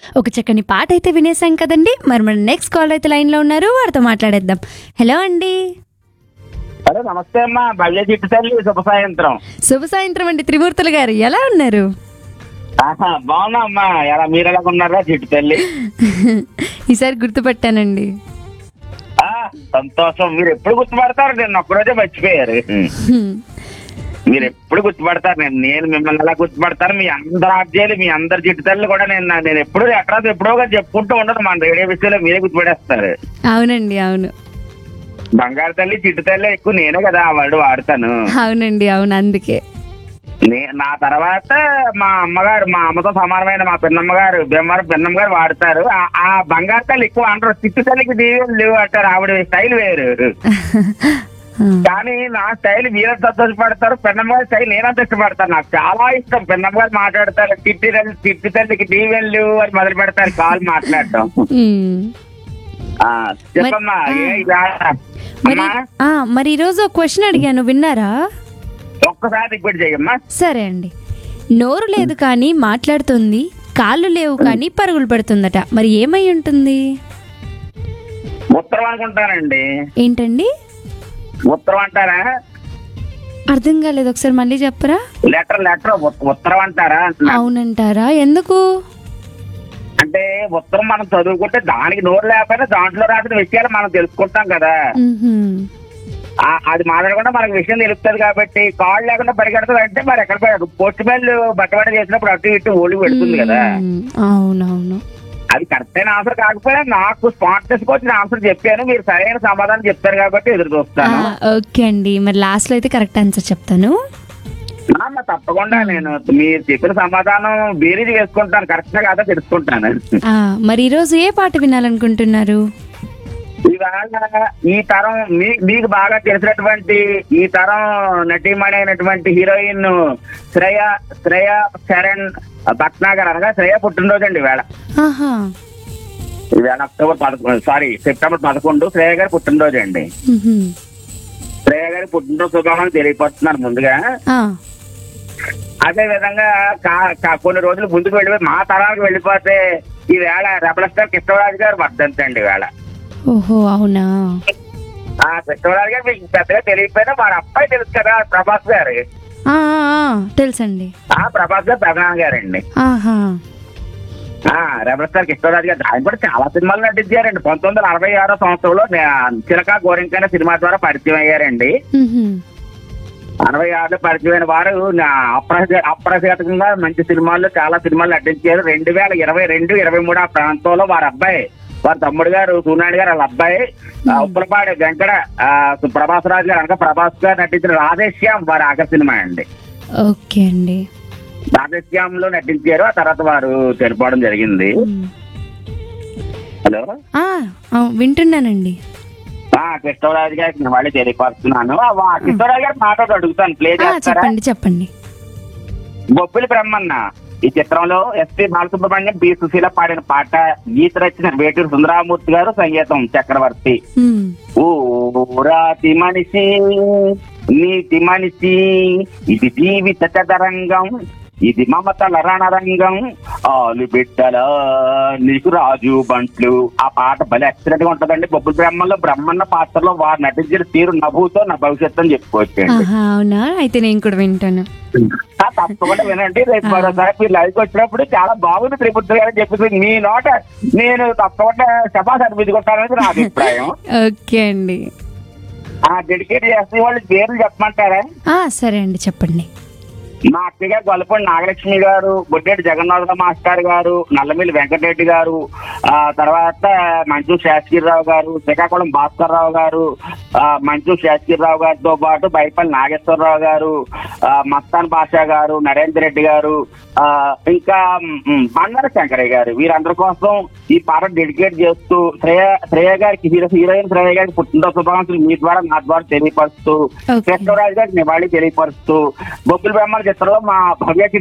ఒక చక్కని పాట అయితే వినేసాం కదండి మరి మన నెక్స్ట్ కాల్ అయితే లైన్లో ఉన్నారు వారితో మాట్లాడేద్దాం హలో అండి హలో నమస్తే అమ్మా భవ్య చిట్టు తల్లి శుభ సాయంత్రం శుభ సాయంత్రం అండి త్రిమూర్తులు గారు ఎలా ఉన్నారు ఆహా, బాగున్నా అమ్మా ఎలా మీరు ఎలా ఉన్నారా చిట్టు తల్లి ఈసారి గుర్తుపట్టానండి ఆ, సంతోషం మీరు ఎప్పుడు గుర్తుపడతారు నేను ఒక్కరోజే మర్చిపోయారు హ్మ్. మీరు ఎప్పుడు గుర్తుపడతారు నేను నేను మిమ్మల్ని ఎలా గుర్తుపడతాను మీ అందరు ఆర్జేలు మీ అందరి చిట్టు తల్లి కూడా నేను నేను ఎప్పుడు ఎక్కడ ఎప్పుడో ఒకటి చెప్పుకుంటూ ఉండదు మన రేడియో విషయంలో మీరే గుర్తుపడేస్తారు అవునండి అవును బంగారు తల్లి చిట్టు తల్లి ఎక్కువ నేనే కదా ఆ వర్డ్ వాడతాను అవునండి అవును అందుకే నే- నా తర్వాత మా అమ్మగారు మా అమ్మతో సమానమైన మా పిన్నమ్మ గారు బెమ్మగారు పిన్నమ్మ గారు వాడతారు ఆ- ఆ బంగారు తల్లి ఎక్కువ అంటారు చిట్టు తల్లికి దీవెలు లేవు అంటారు ఆవిడ స్టైల్ వేరు కానీ నా స్టైల్ మీరంత సంతోషపడతారు పెన్నమ్మ గారి స్టైల్ నేనంత ఇష్టపడతాను నాకు చాలా ఇష్టం పెన్నమ్మ గారు మాట్లాడతారు చిట్టి తల్లి చిట్టి తల్లికి దీవెలు లేవు అని మొదలు పెడతారు కాల్ మాట్లాడటం హ్మ్. ఆ, చెప్పమ్మా మరి- ఏ ఇదా? మరి అమ్మా ఆ, మరి ఈరోజు ఒక క్వశ్చన్ అడిగాను విన్నారా ఒక్కసారి రిపీట్ చేయమ్మా సరే అండి నోరు లేదు కానీ మాట్లాడుతుంది కాళ్ళు లేవు కానీ పరుగులు పెడుతుందట మరి ఏమై ఉంటుంది ఉత్తరం అనుకుంటానండి ఏంటండి ఉత్తరం అంటారా అర్థం కాలేదు ఒకసారి మళ్ళీ చెప్పరా లెటర్ లెటర్ ఉత్తరం అంటారా అంటున్నా. అవునంటారా ఎందుకు అంటే ఉత్తరం మనం చదువుకుంటే దానికి నోరు లేకపోయినా దాంట్లో రాసిన విషయాలు మనం తెలుసుకుంటాం కదా మ్మ్హ్మ్. ఆ- అది మాట్లాడకుండా మనకు విషయం తెలుస్తుంది కాబట్టి కాల్ లేకుండా పరిగెడుతుంది అంటే మరి ఎక్కడ పోస్ట్ మ్యాన్ బట్టబడి చేసినప్పుడు అటు ఇటు ఓడి పెడుతుంది కదా మ్మ్. అవునవును అది కరెక్ట్ అయిన ఆన్సర్ కాకపోయినా నాకు స్పాట్నెస్ వచ్చిన ఆన్సర్ చెప్పాను మీరు సరైన సమాధానం చెప్తారు కాబట్టి ఎదురు ఆ, చూస్తాను ఓకే అండి మరి లాస్ట్ లో అయితే కరెక్ట్ ఆన్సర్ చెప్తాను అమ్మ, తప్పకుండా నేను మీరు చెప్పిన సమాధానం బేరీజ్ వేసుకుంటాను కరెక్ట్ కాదా తెలుసుకుంటాను ఆ, మరి ఈరోజు ఏ పాట వినాలనుకుంటున్నారు ఇవాళ ఈ తరం మీ మీకు బాగా తెలిసినటువంటి ఈ తరం నటీమణి అయినటువంటి హీరోయిన్ శ్రేయ శ్రేయ చరణ్ భట్నాగర్ అనగా శ్రేయ పుట్టినరోజు అండి ఈవేళ ఆహా ఈవేళ అక్టోబర్ పదకొండు సారీ సెప్టెంబర్ పదకొండు శ్రేయ గారి పుట్టినరోజు అండి మ్మ్హ్మ్. శ్రేయ గారి పుట్టినరోజు శుభాకాంక్షలు తెలియపరుస్తున్నాను ముందుగా ఆ, అదే విధంగా కా- కా- కొన్ని రోజులు ముందుకు వెళ్ళిపోయి మా తరానికి వెళ్ళిపోతే ఈ వేళ రెబల్ స్టార్ కృష్ణరాజు గారు వర్ధంతి అండి వేళ ఓహో అవునా ఆ కృష్ణరాజు గారు మీకు పెద్దగా తెలియకపోయినా వారి అబ్బాయి తెలుసు కదా ప్రభాస్ గారు ఆ, ఆ, ఆ, తెలుసండి ఆ ప్రభాస్ గారు పెదనాన్న గారండి ఆహా ఆ రెబల్ స్టార్ కృష్ణరాజు గారు ఆయన కూడా చాలా సినిమాలు నటించారండి పంతొమ్మిది వందల అరవై ఆరో సంవత్సరంలో నే- చిలక గోరింకైన సినిమా ద్వారా పరిచయం అయ్యారండి మ్మ్హ్మ్. అరవై ఆరులో పరిచయమైన వారు నా అప్రహ- అప్రహేతకంగా మంచి సినిమాల్లో చాలా సినిమాలు నటించారు రెండు వేల ఇరవై రెండు ఇరవై మూడు ఆ ప్రాంతంలో వారి అబ్బాయి వారి తమ్ముడు గారు సూనాయుడు గారు వాళ్ళ అబ్బాయి ఆ, ఉప్పలపాడి వెంకట ఆ, ప్రభాస్ రాజు గారు అనగా ప్రభాస్ గారు నటించిన రాధేశ్యాం వారి ఆఖరి సినిమా అండి ఓకే అండి రాధేశ్యాం లో నటించారు ఆ తర్వాత వారు చనిపోవడం జరిగింది మ్మ్. హలో ఆ, ఆ, వింటున్నానండి ఆ కృష్ణరాజు గారికి నేను మళ్ళీ తెలియపరుస్తున్నాను ఆ, వా- కృష్ణరాజు గారికి మాట్లాడి అడుగుతాను ప్లే ఆ, చేస్తారా చెప్పండి చెప్పండి బొబ్బిలి బ్రహ్మన్న ఈ చిత్రంలో ఎస్పి బాలసుబ్రహ్మణ్యం బి సుశీల పాడిన పాట గీత రచన వేటూరు సుందరామూర్తి గారు సంగీతం చక్రవర్తి మ్మ్. ఓ రాతి మనిషి నీతి మనిషి ఇది జీవిత చదరంగం ఇది మమతల రణరంగం ఆలు బిడ్డల నీకు రాజు బంట్లు ఆ పాట భలే ఎక్సలెంట్ గా ఉంటదండి బొబ్బుల బ్రహ్మలో బ్రహ్మన్న పాత్రలో వారు నటించిన తీరు నవ్వుతో నా భవిష్యత్తు అని చెప్పుకోవచ్చండి ఆహా అవునా అయితే నేను కూడా వింటాను ఆ, తప్పకుండా వినండి రేపు మరోసారి మీరు లైవ్ వచ్చినప్పుడు చాలా బాగుంది త్రిపుత్ర గారు చెప్పేసి మీ నోట నేను తప్పకుండా శబాస్ అనిపించుకుంటానని నా అభిప్రాయం ఓకే అండి ఆ డెడికేట్ చేస్తే వాళ్ళు పేర్లు చెప్పమంటారా ఆ, సరే అండి చెప్పండి మా అక్కయ్య గారు గొల్లపూడి నాగలక్ష్మి గారు బొడ్డేటి జగన్నాథ మాస్టర్ గారు నల్లమిల్లి వెంకటరెడ్డి గారు ఆ తర్వాత మంచు శాస్త్రిరావు గారు శ్రీకాకుళం భాస్కర్ రావు గారు ఆ మంచు శాస్త్రిరావు గారితో పాటు బైపల్లి నాగేశ్వరరావు గారు ఆ మస్తాన్ బాషా గారు నరేందర్ రెడ్డి గారు ఆ ఇంకా మ్, బంగార శంకరయ్య గారు వీరందరి కోసం ఈ పాట డెడికేట్ చేస్తూ శ్రేయ శ్రేయ గారికి హీరో హీరోయిన్ శ్రేయ గారికి పుట్టినరోజు శుభాకాంక్షలు మీ ద్వారా నా ద్వారా తెలియపరుస్తూ Okay. కృష్ణరాజు గారికి నివాళి తెలియపరుస్తూ బొబ్బుల బ్రహ్మల చిత్రంలో మా భవ్య